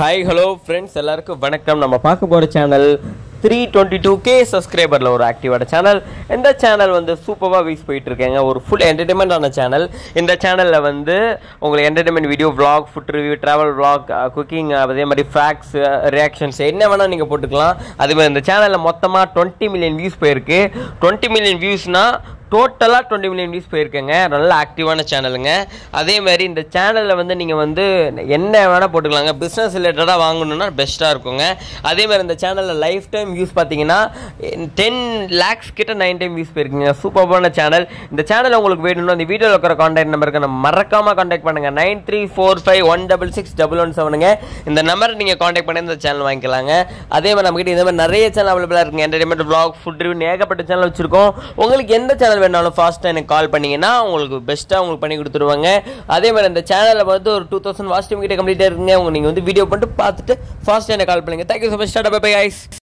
hi hello friends எல்லாருக்கும் வணக்கம் நம்ம பார்க்க போகிற channel three twenty two K சப்ஸ்கிரைபரில் ஒரு ஆக்டிவான சேனல் இந்த சேனல் வந்து சூப்பராக வீஸ் போயிட்டு இருக்கேங்க ஒரு ஃபுல் என்டர்டைன்மெண்டான சேனல் இந்த சேனலில் வந்து உங்களுக்கு entertainment video vlog food review travel vlog cooking அதே மாதிரி ஃபேக்ட்ஸ் ரியாக்ஷன்ஸ் என்ன வேணால் நீங்கள் போட்டுக்கலாம் அதே மாதிரி இந்த சேனலில் மொத்தமாக டுவெண்ட்டி மில்லியன் வியூஸ் போயிருக்கு டுவெண்ட்டி மில்லியன் வியூஸ்னால் டோட்டலாக டுவெண்ட்டி மில்லியன் வியூஸ் போயிருக்கேங்க நல்ல ஆக்டிவான சேனலுங்க அதே மாதிரி இந்த சேனலில் வந்து நீங்கள் வந்து என்ன வேணால் போட்டுக்கலாங்க பிஸ்னஸ் ரிலேட்டடாக வாங்கணுன்னா பெஸ்ட்டாக இருக்குங்க அதே மாதிரி இந்த சேனலில் லைஃப் டைம் வியூஸ் பார்த்தீங்கன்னா டென் லேக்ஸ் கிட்ட நைன் டைம் வியூஸ் போயிருக்குங்க சூப்பரான சேனல் இந்த சேனல் உங்களுக்கு வேணும்னா இந்த வீடியோவில் இருக்கிற காண்டாக்ட் நம்பருக்கு நம்ம மறக்காமல் காண்டாக்ட் பண்ணுங்கள் nine three four five one double six double one செவனுங்க இந்த நம்பர் நீங்கள் காண்டாக்ட் பண்ணி இந்த சேனல் வாங்கிக்கலாங்க அதே மாதிரி நம்மகிட்ட இந்த மாதிரி நிறைய சேனல் அவைலபிளாக இருக்குங்க என்டர்டைன்மெண்ட் vlog ஃபுட் ரிவ்யூ ஏகப்பட்ட சேனல் வச்சிருக்கோம் உங்களுக்கு எந்த சேனல் வேணாலும் ஃபாஸ்ட்டாக எனக்கு கால் பண்ணீங்கன்னா உங்களுக்கு பெஸ்ட்டாக உங்களுக்கு பண்ணி கொடுத்துருவாங்க அதே மாதிரி அந்த சேனலில் வந்து ஒரு டூ தௌசண்ட் வாட்ச் டைம் கிட்ட கம்ப்ளீட்டாக இருக்குங்க உங்க நீங்கள் வந்து வீடியோ பண்ணிட்டு பார்த்துட்டு ஃபாஸ்ட்டாக எனக்கு கால் பண்ணுங்க thank you so much tata bye guys